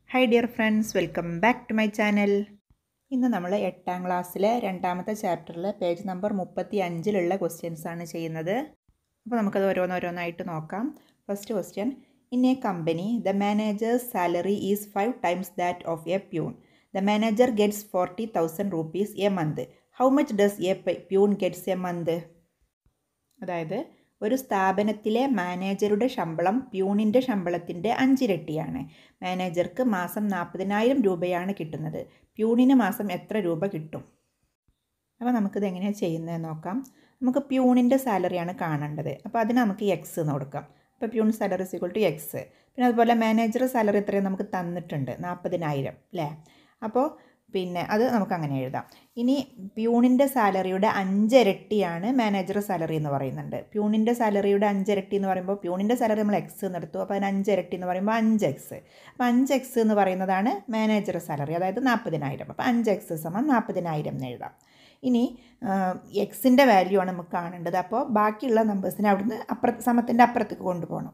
high dear friends welcome back to my channel ഇന്ന് നമ്മൾ എട്ടാം ക്ലാസ്സിലെ രണ്ടാമത്തെ ചാപ്റ്ററിൽ പേജ് നമ്പർ മുപ്പത്തി അഞ്ചിലുള്ള ക്വസ്റ്റ്യൻസ് ആണ് ചെയ്യുന്നത് അപ്പോൾ നമുക്കത് ഓരോന്നോരോന്നായിട്ട് നോക്കാം first question in a company the manager's salary is five times that of a peon the manager gets forty thousand rupees a month how much does a peon gets a month അതായത് ഒരു സ്ഥാപനത്തിലെ മാനേജറുടെ ശമ്പളം പ്യൂണിൻ്റെ ശമ്പളത്തിൻ്റെ അഞ്ചിരട്ടിയാണ് മാനേജർക്ക് മാസം നാൽപ്പതിനായിരം രൂപയാണ് കിട്ടുന്നത് പ്യൂണിന് മാസം എത്ര രൂപ കിട്ടും അപ്പോൾ നമുക്കിത് എങ്ങനെയാണ് ചെയ്യുന്നത് നോക്കാം നമുക്ക് പ്യൂണിൻ്റെ സാലറിയാണ് കാണേണ്ടത് അപ്പോൾ അതിന് നമുക്ക് എക്സ് എന്ന് കൊടുക്കാം അപ്പോൾ peon salary equal to X പിന്നെ അതുപോലെ മാനേജർ സാലറി എത്രയും നമുക്ക് തന്നിട്ടുണ്ട് നാൽപ്പതിനായിരം അല്ലേ അപ്പോൾ പിന്നെ അത് നമുക്ക് അങ്ങനെ എഴുതാം ഇനി പ്യൂണിൻ്റെ സാലറിയുടെ അഞ്ചിരട്ടിയാണ് മാനേജർ സാലറി എന്ന് പറയുന്നുണ്ട് പ്യൂണിൻ്റെ സാലറിയുടെ അഞ്ചിരട്ടി എന്ന് പറയുമ്പോൾ പ്യൂണിൻ്റെ സാലറി നമ്മൾ എക്സ് എന്ന് എടുത്തു അപ്പോൾ അതിന് അഞ്ചിരട്ടി എന്ന് പറയുമ്പോൾ അഞ്ച് എക്സ് അപ്പോൾ അഞ്ച് എക്സ് എന്ന് പറയുന്നതാണ് മാനേജർ സാലറി അതായത് നാൽപ്പതിനായിരം അപ്പോൾ അഞ്ച് എക്സ് സമം നാൽപ്പതിനായിരം എന്ന് എഴുതാം ഇനി എക്സിൻ്റെ വാല്യൂ ആണ് നമുക്ക് കാണേണ്ടത് അപ്പോൾ ബാക്കിയുള്ള നമ്പേഴ്സിനെ അവിടുന്ന് അപ്പുറ സമത്തിൻ്റെ അപ്പുറത്തേക്ക് കൊണ്ടുപോകണം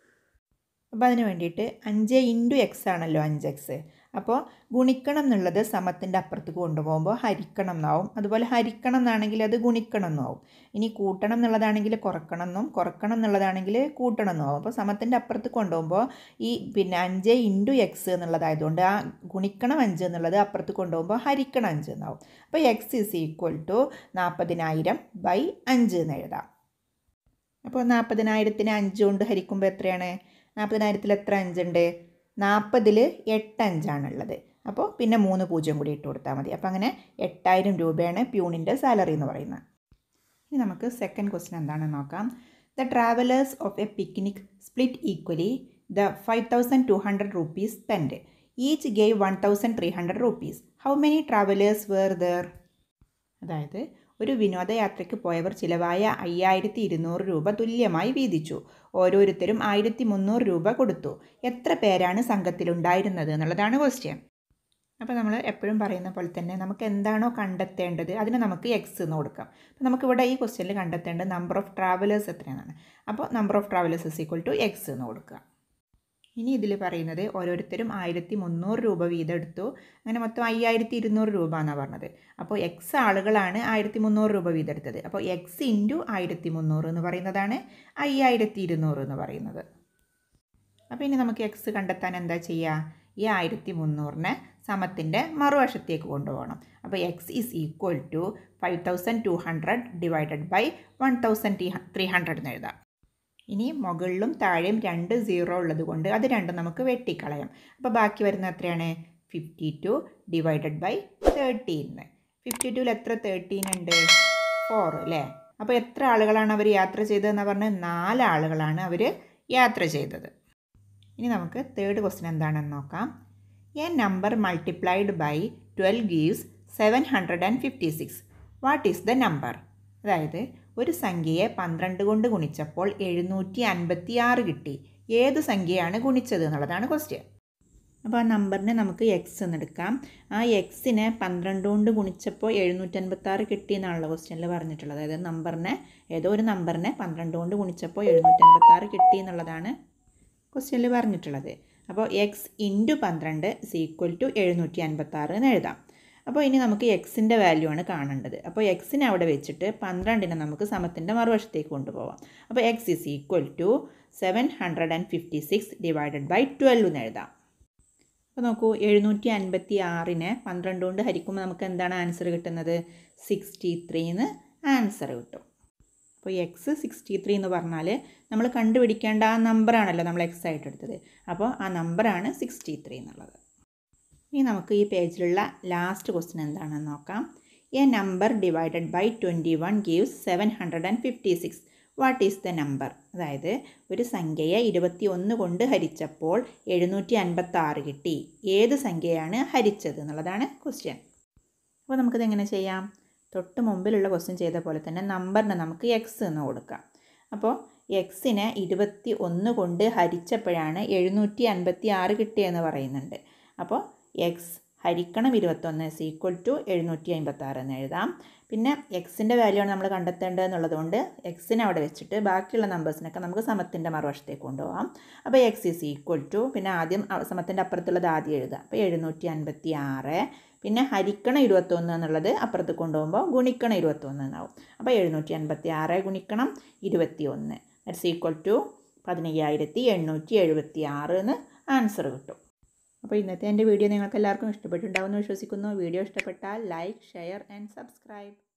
അപ്പോൾ അതിന് വേണ്ടിയിട്ട് അഞ്ച് ഇൻറ്റു എക്സ് ആണല്ലോ അഞ്ച് എക്സ് അപ്പോൾ ഗുണിക്കണം എന്നുള്ളത് സമത്തിൻ്റെ അപ്പുറത്തേക്ക് കൊണ്ടുപോകുമ്പോൾ ഹരിക്കണം എന്നാവും അതുപോലെ ഹരിക്കണം എന്നാണെങ്കിൽ അത് ഗുണിക്കണം എന്നാവും ഇനി കൂട്ടണം എന്നുള്ളതാണെങ്കിൽ കുറക്കണം എന്നും കുറക്കണം എന്നുള്ളതാണെങ്കിൽ കൂട്ടണം എന്നാവും അപ്പോൾ സമത്തിൻ്റെ അപ്പുറത്ത് കൊണ്ടുപോകുമ്പോൾ ഈ പിന്നെ അഞ്ച് ഇൻറ്റു എക്സ് എന്നുള്ളതായതുകൊണ്ട് ആ ഗുണിക്കണം അഞ്ച് എന്നുള്ളത് അപ്പുറത്ത് കൊണ്ടുപോകുമ്പോൾ ഹരിക്കണം അഞ്ച് എന്നാവും അപ്പോൾ എക്സ് ഈസ് ഈക്വൽ ടു നാൽപ്പതിനായിരം ബൈ അഞ്ച് എന്ന് എഴുതാം അപ്പോൾ നാൽപ്പതിനായിരത്തിന് അഞ്ച് കൊണ്ട് ഹരിക്കുമ്പോൾ എത്രയാണ് നാൽപ്പതിനായിരത്തിൽ എത്ര അഞ്ചുണ്ട് നാൽപ്പതിൽ എട്ട് അഞ്ചാണുള്ളത് അപ്പോൾ പിന്നെ മൂന്ന് പൂജ്യം കൂടി ഇട്ട് കൊടുത്താൽ മതി അപ്പോൾ അങ്ങനെ എട്ടായിരം രൂപയാണ് പ്യൂണിൻ്റെ സാലറി എന്ന് പറയുന്നത് ഇനി നമുക്ക് സെക്കൻഡ് ക്വസ്റ്റ്യൻ എന്താണെന്ന് നോക്കാം the travellers of a picnic split equally the five thousand two hundred rupees spend each gave one thousand three hundred rupees how many travellers were there അതായത് ഒരു വിനോദയാത്രയ്ക്ക് പോയവർ ചിലവായ അയ്യായിരത്തി ഇരുന്നൂറ് രൂപ തുല്യമായി വീതിച്ചു ഓരോരുത്തരും ആയിരത്തി മുന്നൂറ് രൂപ കൊടുത്തു എത്ര പേരാണ് സംഘത്തിലുണ്ടായിരുന്നത് എന്നുള്ളതാണ് ക്വസ്റ്റ്യൻ അപ്പോൾ നമ്മൾ എപ്പോഴും പറയുന്ന പോലെ തന്നെ നമുക്ക് എന്താണോ കണ്ടെത്തേണ്ടത് അതിന് നമുക്ക് എക്സ് എന്ന് കൊടുക്കാം അപ്പോൾ നമുക്കിവിടെ ഈ ക്വസ്റ്റ്യനിൽ കണ്ടെത്തേണ്ടത് നമ്പർ ഓഫ് ട്രാവലേഴ്സ് എത്രയാണ് അപ്പോൾ number of travellers is equal to X എന്ന് കൊടുക്കുക ഇനി ഇതിൽ പറയുന്നത് ഓരോരുത്തരും ആയിരത്തി മുന്നൂറ് രൂപ വീതം എടുത്തു അങ്ങനെ മൊത്തം അയ്യായിരത്തി ഇരുന്നൂറ് രൂപ എന്നാണ് പറഞ്ഞത് അപ്പോൾ എക്സ് ആളുകളാണ് ആയിരത്തി മുന്നൂറ് രൂപ വീതം എടുത്തത് അപ്പോൾ എക്സ് ഇൻറ്റു ആയിരത്തി മുന്നൂറ് എന്ന് പറയുന്നതാണ് അയ്യായിരത്തി ഇരുന്നൂറ് എന്ന് പറയുന്നത് അപ്പോൾ ഇനി നമുക്ക് എക്സ് കണ്ടെത്താൻ എന്താ ചെയ്യുക ഈ ആയിരത്തി മുന്നൂറിനെ സമത്തിൻ്റെ മറുവശത്തേക്ക് കൊണ്ടുപോകണം അപ്പോൾ X is equal to five thousand two hundred divided by one thousand three hundred എന്ന് എഴുതാം ഇനി മുകളിലും താഴെയും രണ്ട് സീറോ ഉള്ളത് കൊണ്ട് അത് രണ്ടും നമുക്ക് വെട്ടിക്കളയാം അപ്പോൾ ബാക്കി വരുന്ന എത്രയാണ് fifty two divided by thirteen fifty ടുവിൽ എത്ര തേർട്ടീൻ ഉണ്ട് ഫോർ അല്ലേ അപ്പോൾ എത്ര ആളുകളാണ് അവർ യാത്ര ചെയ്തതെന്ന് പറഞ്ഞാൽ നാല് ആളുകളാണ് അവർ യാത്ര ചെയ്തത് ഇനി നമുക്ക് തേർഡ് ക്വസ്റ്റ്യൻ എന്താണെന്ന് നോക്കാം a number multiplied by twelve gives seven hundred and fifty six what is the number അതായത് ഒരു സംഖ്യയെ പന്ത്രണ്ട് കൊണ്ട് ഗുണിച്ചപ്പോൾ എഴുന്നൂറ്റി അൻപത്തി ആറ് കിട്ടി ഏത് സംഖ്യയാണ് ഗുണിച്ചത് എന്നുള്ളതാണ് ക്വസ്റ്റ്യൻ അപ്പോൾ ആ നമ്പറിനെ നമുക്ക് എക്സ് എന്ന് എടുക്കാം ആ എക്സിനെ പന്ത്രണ്ട് കൊണ്ട് ഗുണിച്ചപ്പോൾ എഴുന്നൂറ്റൻപത്താറ് കിട്ടി എന്നാണല്ലോ ക്വസ്റ്റ്യനിൽ പറഞ്ഞിട്ടുള്ളത് അതായത് നമ്പറിനെ ഏതോ ഒരു നമ്പറിനെ പന്ത്രണ്ട് കൊണ്ട് ഗുണിച്ചപ്പോൾ എഴുന്നൂറ്റൻപത്താറ് കിട്ടി എന്നുള്ളതാണ് ക്വസ്റ്റ്യനിൽ പറഞ്ഞിട്ടുള്ളത് അപ്പോൾ എക്സ് ഇൻറ്റു പന്ത്രണ്ട് ഇസ് ഈക്വൽ ടു എഴുന്നൂറ്റി അൻപത്താറ് എന്ന് എഴുതാം അപ്പോൾ ഇനി നമുക്ക് എക്സിൻ്റെ വാല്യൂ ആണ് കാണേണ്ടത് അപ്പോൾ എക്സിനെ അവിടെ വെച്ചിട്ട് പന്ത്രണ്ടിനെ നമുക്ക് സമത്തിൻ്റെ മറുവശത്തേക്ക് കൊണ്ടുപോകാം അപ്പോൾ X is equal to seven hundred and fifty six divided by twelve എന്ന് എഴുതാം അപ്പോൾ നോക്കൂ എഴുന്നൂറ്റി അൻപത്തി ആറിനെ പന്ത്രണ്ട് കൊണ്ട് ഹരിക്കുമ്പോൾ നമുക്ക് എന്താണ് ആൻസർ കിട്ടുന്നത് സിക്സ്റ്റി ത്രീന്ന് ആൻസർ കിട്ടും അപ്പോൾ എക്സ് സിക്സ്റ്റി ത്രീ എന്ന് പറഞ്ഞാൽ നമ്മൾ കണ്ടുപിടിക്കേണ്ട ആ നമ്പറാണല്ലോ നമ്മൾ എക്സ് ആയിട്ട് എടുത്തത് അപ്പോൾ ആ നമ്പറാണ് സിക്സ്റ്റി ത്രീ എന്നുള്ളത് ഇനി നമുക്ക് ഈ പേജിലുള്ള ലാസ്റ്റ് ക്വസ്റ്റ്യൻ എന്താണെന്ന് നോക്കാം a number divided by twenty one gives seven hundred and fifty six what is the number അതായത് ഒരു സംഖ്യയെ ഇരുപത്തി ഒന്ന് കൊണ്ട് ഹരിച്ചപ്പോൾ എഴുന്നൂറ്റി അൻപത്തി ആറ് കിട്ടി ഏത് സംഖ്യയാണ് ഹരിച്ചത് എന്നുള്ളതാണ് ക്വസ്റ്റ്യൻ അപ്പോൾ നമുക്കിത് എങ്ങനെ ചെയ്യാം തൊട്ട് മുമ്പിലുള്ള ക്വസ്റ്റ്യൻ ചെയ്ത പോലെ തന്നെ നമ്പറിന് നമുക്ക് എക്സ് എന്ന് കൊടുക്കാം അപ്പോൾ എക്സിനെ ഇരുപത്തി ഒന്ന് കൊണ്ട് ഹരിച്ചപ്പോഴാണ് എഴുന്നൂറ്റി അൻപത്തി ആറ് കിട്ടിയെന്ന് പറയുന്നുണ്ട് അപ്പോൾ എക്സ് ഹരിക്കണം ഇരുപത്തൊന്ന് ഇസ് ഈക്വൽ ടു എഴുന്നൂറ്റി അമ്പത്താറ് എന്ന് എഴുതാം പിന്നെ എക്സിൻ്റെ വാല്യൂ ആണ് നമ്മൾ കണ്ടെത്തേണ്ടത് എന്നുള്ളതുകൊണ്ട് എക്സിനെ അവിടെ വെച്ചിട്ട് ബാക്കിയുള്ള നമ്പേഴ്സിനൊക്കെ നമുക്ക് സമത്തിൻ്റെ മറുവശത്തേക്ക് കൊണ്ടുപോകാം അപ്പോൾ എക്സ് ഈസ് ഈക്വൽ ടു പിന്നെ ആദ്യം സമത്തിൻ്റെ അപ്പുറത്തുള്ളത് ആദ്യം എഴുതുക അപ്പോൾ എഴുന്നൂറ്റി അൻപത്തി ആറ് പിന്നെ ഹരിക്കണം ഇരുപത്തൊന്ന് എന്നുള്ളത് അപ്പുറത്ത് കൊണ്ടുപോകുമ്പോൾ ഗുണിക്കണം ഇരുപത്തൊന്ന് എന്നാവും അപ്പോൾ എഴുന്നൂറ്റി അൻപത്തി ആറ് ഗുണിക്കണം ഇരുപത്തി ഒന്ന് ദറ്റ്സ് ഈക്വൽ ടു പതിനയ്യായിരത്തി എണ്ണൂറ്റി എഴുപത്തി ആറ് എന്ന് ആൻസർ കിട്ടും അപ്പോൾ ഇന്നത്തെ എൻ്റെ വീഡിയോ നിങ്ങൾക്ക് എല്ലാവർക്കും ഇഷ്ടപ്പെട്ടിട്ടുണ്ടാവുമെന്ന് വിശ്വസിക്കുന്നു വീഡിയോ ഇഷ്ടപ്പെട്ടാൽ ലൈക്ക് ഷെയർ ആൻഡ് സബ്സ്ക്രൈബ്